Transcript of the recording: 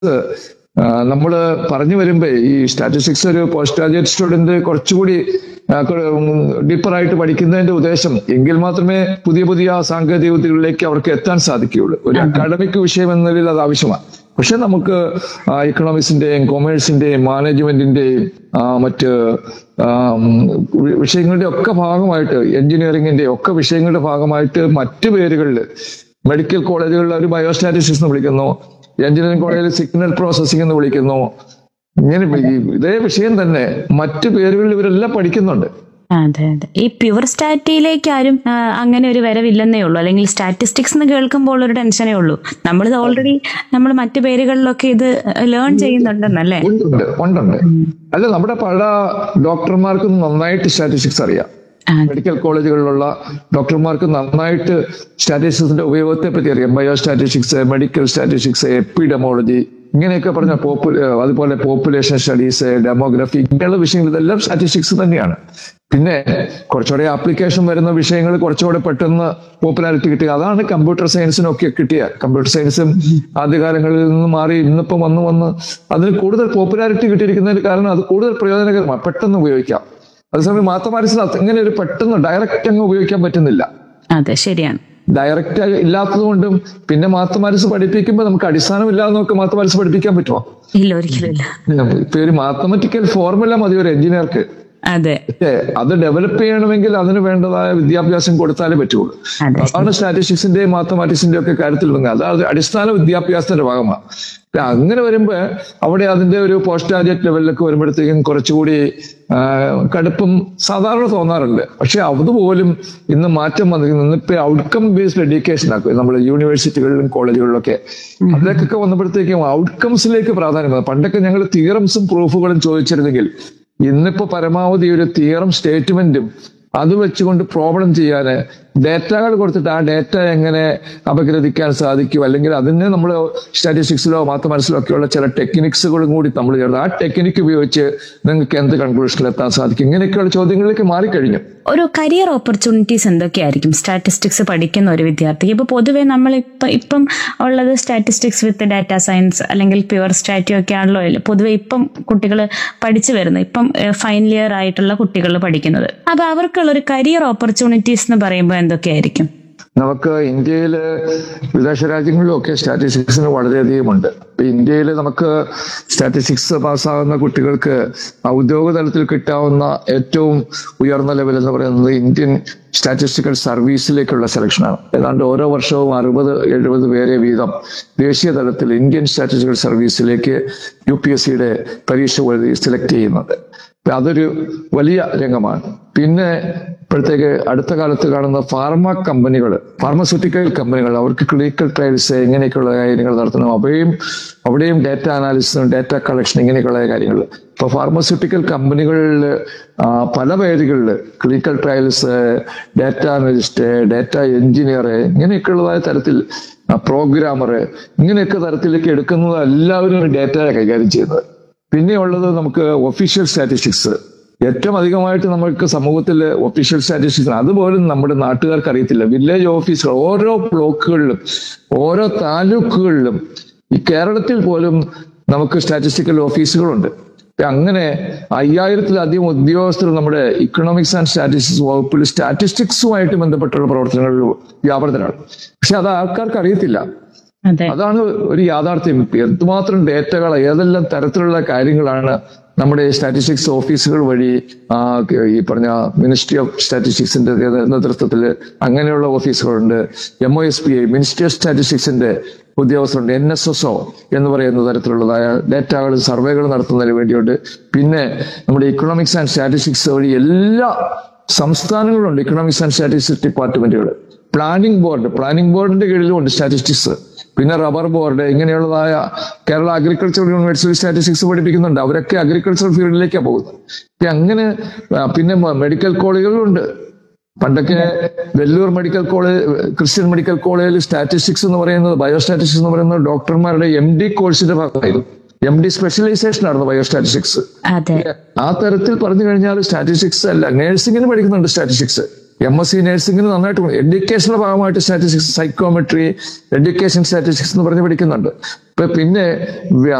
നമ്മൾ പറഞ്ഞു വരുമ്പോ ഈ സ്റ്റാറ്റിസ്റ്റിക്സ് ഒരു പോസ്റ്റ് ഗ്രാജുവേറ്റ് സ്റ്റുഡന്റ് കുറച്ചുകൂടി ഡീപ്പറായിട്ട് പഠിക്കുന്നതിന്റെ ഉദ്ദേശം എങ്കിൽ മാത്രമേ പുതിയ പുതിയ സാങ്കേതിക വിദ്യകളിലേക്ക് അവർക്ക് എത്താൻ സാധിക്കുകയുള്ളൂ ഒരു അക്കാഡമിക് വിഷയം എന്ന നിലയിൽ അത് ആവശ്യമാണ് പക്ഷെ നമുക്ക് ഇക്കണോമിക്സിന്റെയും കൊമേഴ്സിന്റെയും മാനേജ്മെന്റിന്റെയും മറ്റ് ആം, വി- വിഷയങ്ങളുടെ ഒക്കെ ഭാഗമായിട്ട് എഞ്ചിനീയറിംഗിന്റെ ഒക്കെ വിഷയങ്ങളുടെ ഭാഗമായിട്ട് മറ്റു പേരുകളിൽ മെഡിക്കൽ കോളേജുകളിൽ ഒരു ബയോസ്റ്റാറ്റിസ്റ്റിക്സ് എന്ന് വിളിക്കുന്നു എഞ്ചിനീയറിംഗ് കോളേജിൽ സിഗ്നൽ പ്രോസസ്സിംഗ് എന്ന് വിളിക്കുന്നു ഇങ്ങനെ ഈ ഇതേ വിഷയം തന്നെ മറ്റു പേരുകളിൽ ഇവരെല്ലാം പഠിക്കുന്നുണ്ട് അതെ അതെ ഈ പ്യുവർ സ്റ്റാറ്റിയിലേക്ക് ആരും ആ, അങ്ങനെ ഒരു വരവില്ലെന്നേ ഉള്ളൂ അല്ലെങ്കിൽ സ്റ്റാറ്റിസ്റ്റിക്സ് എന്ന് കേൾക്കുമ്പോൾ ഒരു ടെൻഷനേ ഉള്ളൂ നമ്മളിത് ഓൾറെഡി നമ്മൾ മറ്റു പേരുകളിലൊക്കെ ഇത് ലേൺ ചെയ്യുന്നുണ്ടെന്നല്ലേ ഉണ്ട് ഉണ്ടുണ്ട് അല്ല നമ്മുടെ പല ഡോക്ടർമാർക്കും നന്നായിട്ട് സ്റ്റാറ്റിസ്റ്റിക്സ് അറിയാം ആ, മെഡിക്കൽ കോളേജുകളിലുള്ള ഡോക്ടർമാർക്ക് നന്നായിട്ട് സ്റ്റാറ്റിസ്റ്റിക്സിന്റെ ഉപയോഗത്തെ പറ്റി അറിയാം bio statistics medical statistics epidemiology ഇങ്ങനെയൊക്കെ പറഞ്ഞ പോപ്പു അതുപോലെ പോപ്പുലേഷൻ സ്റ്റഡീസ് ഡെമോഗ്രഫി ഇങ്ങനെയുള്ള വിഷയങ്ങൾ ഇതെല്ലാം സ്റ്റാറ്റിസ്റ്റിക്സ് തന്നെയാണ് പിന്നെ കുറച്ചുകൂടെ ആപ്ലിക്കേഷൻ വരുന്ന വിഷയങ്ങൾ കുറച്ചുകൂടെ പെട്ടെന്ന് പോപ്പുലാരിറ്റി കിട്ടുക അതാണ് കമ്പ്യൂട്ടർ സയൻസിനൊക്കെ കിട്ടിയ കമ്പ്യൂട്ടർ സയൻസും ആദ്യകാലങ്ങളിൽ നിന്ന് മാറി ഇന്നിപ്പം വന്ന് വന്ന് അതിന് കൂടുതൽ പോപ്പുലാരിറ്റി കിട്ടിയിരിക്കുന്നതിന് കാരണം അത് കൂടുതൽ പ്രയോജനകരമാണ് പെട്ടെന്ന് ഉപയോഗിക്കാം അതേസമയം മാത്തമാറ്റിക്സിന് അങ്ങനെ ഒരു പെട്ടെന്ന് ഡയറക്റ്റ് അങ്ങ് ഉപയോഗിക്കാൻ പറ്റുന്നില്ല അതെ ശരിയാണ് ഡയറക്റ്റ് ഇല്ലാത്തത് കൊണ്ടും പിന്നെ മാത്തമാറ്റിക്സ് പഠിപ്പിക്കുമ്പോൾ നമുക്ക് അടിസ്ഥാനമില്ലാതെ നമുക്ക് മാത്തമാറ്റിക്സ് പഠിപ്പിക്കാൻ പറ്റുമോ ഇല്ല ഒരിക്കലും ഇല്ല ഇപ്പൊ ഒരു മാത്തമാറ്റിക്കൽ ഫോർമുല മതി ഒരു എഞ്ചിനീയർക്ക് അതെ പക്ഷേ അത് ഡെവലപ്പ് ചെയ്യണമെങ്കിൽ അതിന് വേണ്ടതായ വിദ്യാഭ്യാസം കൊടുത്താലേ പറ്റുള്ളൂ അതെ അതാണ് സ്റ്റാറ്റിസ്റ്റിക്സിന്റെയും മാത്തമാറ്റിക്സിന്റെയും ഒക്കെ കാര്യത്തിൽ വരുന്നത് അതായത് അടിസ്ഥാന വിദ്യാഭ്യാസത്തിന്റെ ഭാഗമാണ് പിന്നെ അങ്ങനെ വരുമ്പോ അവിടെ അതിന്റെ ഒരു പോസ്റ്റ് ഗ്രാജുവേറ്റ് ലെവലിലൊക്കെ വരുമ്പോഴത്തേക്കും കുറച്ചുകൂടി ആ, കടുപ്പം സാധാരണ തോന്നാറുണ്ട് പക്ഷെ അതുപോലും ഇന്ന് മാറ്റം വന്നിരിക്കുന്നു ഇന്നിപ്പോ ഔട്ട്കം ബേസ്ഡ് എഡ്യൂക്കേഷൻ ആക്കും നമ്മൾ യൂണിവേഴ്സിറ്റികളിലും കോളേജുകളിലൊക്കെ അതിലേക്കൊക്കെ വന്നപ്പോഴത്തേക്കും ഔട്ട്കംസിലേക്ക് പ്രാധാന്യം വന്നു. പണ്ടൊക്കെ ഞങ്ങൾ തിയറംസും പ്രൂഫുകളും ചോദിച്ചിരുന്നെങ്കിൽ ഇന്നിപ്പോ പരമാവധി ഒരു തിയറം സ്റ്റേറ്റ്മെന്റും അത് വെച്ചുകൊണ്ട് പ്രോബ്ലം ചെയ്യാന് ഡേറ്റകൾ കൊടുത്തിട്ട് ആ ഡേറ്റ എങ്ങനെ അപഗ്രഥിക്കാൻ സാധിക്കും അല്ലെങ്കിൽ അതിന് നമ്മൾ സ്റ്റാറ്റിസ്റ്റിക്സിലോ മാത്തമാറ്റിക്സിലോ ഒക്കെയുള്ള ചില ടെക്നിക്സുകളും കൂടി നമ്മൾ ചേർത്ത് ആ ടെക്നിക്ക് ഉപയോഗിച്ച് നിങ്ങൾക്ക് എന്ത് കൺക്ലൂഷനിൽ എത്താൻ സാധിക്കും ഇങ്ങനെയൊക്കെയുള്ള ചോദ്യങ്ങളിലേക്ക് മാറിക്കഴിഞ്ഞു ഒരു കരിയർ ഓപ്പർച്യൂണിറ്റീസ് എന്തൊക്കെയായിരിക്കും സ്റ്റാറ്റിസ്റ്റിക്സ് പഠിക്കുന്ന ഒരു വിദ്യാർത്ഥിക്ക് ഇപ്പൊ പൊതുവെ നമ്മൾ ഇപ്പം ഇപ്പം ഉള്ളത് സ്റ്റാറ്റിസ്റ്റിക്സ് വിത്ത് ഡാറ്റ സയൻസ് അല്ലെങ്കിൽ പ്യുവർ സ്റ്റാറ്റി ഒക്കെ ആണല്ലോ ഇല്ല. പൊതുവെ ഇപ്പം കുട്ടികൾ പഠിച്ചു വരുന്നത് ഇപ്പം ഫൈനൽ ഇയർ ആയിട്ടുള്ള കുട്ടികൾ പഠിക്കുന്നത് അപ്പൊ അവർക്കുള്ള ഒരു കരിയർ ഓപ്പർച്യൂണിറ്റീസ് എന്ന് പറയുമ്പോൾ എന്തൊക്കെയായിരിക്കും നമുക്ക് ഇന്ത്യയിൽ വിദേശ രാജ്യങ്ങളിലൊക്കെ സ്റ്റാറ്റിസ്റ്റിക്സിന് വളരെയധികം ഉണ്ട് ഇപ്പൊ ഇന്ത്യയിൽ നമുക്ക് സ്റ്റാറ്റിസ്റ്റിക്സ് പാസ്സാകുന്ന കുട്ടികൾക്ക് ഔദ്യോഗിക തലത്തിൽ കിട്ടാവുന്ന ഏറ്റവും ഉയർന്ന ലെവൽ എന്ന് പറയുന്നത് ഇന്ത്യൻ സ്റ്റാറ്റിസ്റ്റിക്കൽ സർവീസിലേക്കുള്ള സെലക്ഷനാണ് ഏതാണ്ട് ഓരോ വർഷവും അറുപത് എഴുപത് പേരെ വീതം ദേശീയ തലത്തിൽ ഇന്ത്യൻ സ്റ്റാറ്റിസ്റ്റിക്കൽ സർവീസിലേക്ക് യു പി എസ് സിയുടെ പരീക്ഷ എഴുതി സെലക്ട് ചെയ്യുന്നത് അപ്പൊ അതൊരു വലിയ രംഗമാണ് പിന്നെ ഇപ്പോഴത്തേക്ക് അടുത്ത കാലത്ത് കാണുന്ന ഫാർമ കമ്പനികൾ ഫാർമസ്യൂട്ടിക്കൽ കമ്പനികൾ അവർക്ക് ക്ലിനിക്കൽ ട്രയൽസ് ഇങ്ങനെയൊക്കെയുള്ള കാര്യങ്ങൾ നടത്തണം അവിടെയും അവിടെയും ഡാറ്റ അനാലിസിസും ഡാറ്റ കളക്ഷൻ ഇങ്ങനെയൊക്കെയുള്ള കാര്യങ്ങൾ ഇപ്പൊ ഫാർമസ്യൂട്ടിക്കൽ കമ്പനികളിൽ പല പേരുകളിൽ clinical trials data analyst data engineer ഇങ്ങനെയൊക്കെയുള്ളതായ തരത്തിൽ പ്രോഗ്രാമർ ഇങ്ങനെയൊക്കെ തരത്തിലേക്ക് എടുക്കുന്നത് എല്ലാവരും ഡാറ്റ കൈകാര്യം ചെയ്യുന്നത് പിന്നെ ഉള്ളത് നമുക്ക് ഒഫീഷ്യൽ സ്റ്റാറ്റിസ്റ്റിക്സ് ഏറ്റവും അധികമായിട്ട് നമുക്ക് സമൂഹത്തിൽ ഒഫീഷ്യൽ സ്റ്റാറ്റിസ്റ്റിക്സ് അതുപോലും നമ്മുടെ നാട്ടുകാർക്ക് അറിയത്തില്ല വില്ലേജ് ഓഫീസുകൾ ഓരോ ബ്ലോക്കുകളിലും ഓരോ താലൂക്കുകളിലും ഈ കേരളത്തിൽ പോലും നമുക്ക് സ്റ്റാറ്റിസ്റ്റിക്കൽ ഓഫീസുകളുണ്ട് ഇപ്പൊ അങ്ങനെ അയ്യായിരത്തിലധികം ഉദ്യോഗസ്ഥർ നമ്മുടെ ഇക്കണോമിക്സ് ആൻഡ് സ്റ്റാറ്റിസ്റ്റിക്സ് വകുപ്പിൽ സ്റ്റാറ്റിസ്റ്റിക്സുമായിട്ട് ബന്ധപ്പെട്ടുള്ള പ്രവർത്തനങ്ങളിൽ വ്യാപൃതരാണ് പക്ഷെ അത് ആൾക്കാർക്ക് അറിയത്തില്ല അതെ അതാണ് ഒരു യാഥാർത്ഥ്യം എന്തുമാത്രം ഡേറ്റകൾ ഏതെല്ലാം തരത്തിലുള്ള കാര്യങ്ങളാണ് നമ്മുടെ സ്റ്റാറ്റിസ്റ്റിക്സ് ഓഫീസുകൾ വഴി ആ, ഈ പറഞ്ഞ മിനിസ്ട്രി ഓഫ് സ്റ്റാറ്റിസ്റ്റിക്സിന്റെ നേതൃത്വത്തിൽ അങ്ങനെയുള്ള ഓഫീസുകളുണ്ട് M O S P I ministry of സ്റ്റാറ്റിസ്റ്റിക്സിന്റെ ഉദ്യോഗസ്ഥരുണ്ട് എൻ എസ് എസ് ഒ എന്ന് പറയുന്ന തരത്തിലുള്ളതായ ഡേറ്റകൾ സർവേകൾ നടത്തുന്നതിന് വേണ്ടിയുണ്ട് പിന്നെ നമ്മുടെ ഇക്കണോമിക്സ് ആൻഡ് സ്റ്റാറ്റിസ്റ്റിക്സ് വഴി എല്ലാ സംസ്ഥാനങ്ങളുണ്ട് ഇക്കണോമിക്സ് ആൻഡ് സ്റ്റാറ്റിസ്റ്റിക്സ് ഡിപ്പാർട്ട്മെന്റുകൾ പ്ലാനിംഗ് ബോർഡ് പ്ലാനിംഗ് ബോർഡിന്റെ കീഴിലുണ്ട് സ്റ്റാറ്റിസ്റ്റിക്സ് പിന്നെ റബ്ബർ ബോർഡ് ഇങ്ങനെയുള്ളതായ കേരള അഗ്രികൾച്ചർ യൂണിവേഴ്സിറ്റി സ്റ്റാറ്റിസ്റ്റിക്സ് പഠിപ്പിക്കുന്നുണ്ട് അവരൊക്കെ അഗ്രികൾച്ചർ ഫീൽഡിലേക്കാണ് പോകുന്നത് ഇപ്പൊ അങ്ങനെ ആ, പിന്നെ മെഡിക്കൽ കോളേജുകളുണ്ട് പണ്ടൊക്കെ Vellore medical college Christian medical കോളേജിൽ സ്റ്റാറ്റിസ്റ്റിക്സ് എന്ന് പറയുന്നത് ബയോസ്റ്റാറ്റിസ്റ്റിക്സ് എന്ന് പറയുന്നത് ഡോക്ടർമാരുടെ എം ഡി കോഴ്സിന്റെ ഭാഗമായിരുന്നു എം ഡി സ്പെഷ്യലൈസേഷൻ ആയിരുന്നു ബയോസ്റ്റാറ്റിസ്റ്റിക്സ് അതെ ആ തരത്തിൽ പറഞ്ഞു കഴിഞ്ഞാൽ സ്റ്റാറ്റിസ്റ്റിക്സ് അല്ല നേഴ്സിംഗിന് പഠിക്കുന്നുണ്ട് സ്റ്റാറ്റിസ്റ്റിക്സ് എം എസ് സി നഴ്സിംഗിന് നന്നായിട്ട് എഡ്യൂക്കേഷന്റെ ഭാഗമായിട്ട് സ്റ്റാറ്റിസ്റ്റിക്സ് സൈക്കോമെട്രി എഡ്യൂക്കേഷൻ സ്റ്റാറ്റിസ്റ്റിക്സ് എന്ന് പറഞ്ഞ് പഠിക്കുന്നുണ്ട് ഇപ്പൊ പിന്നെ വ്യ-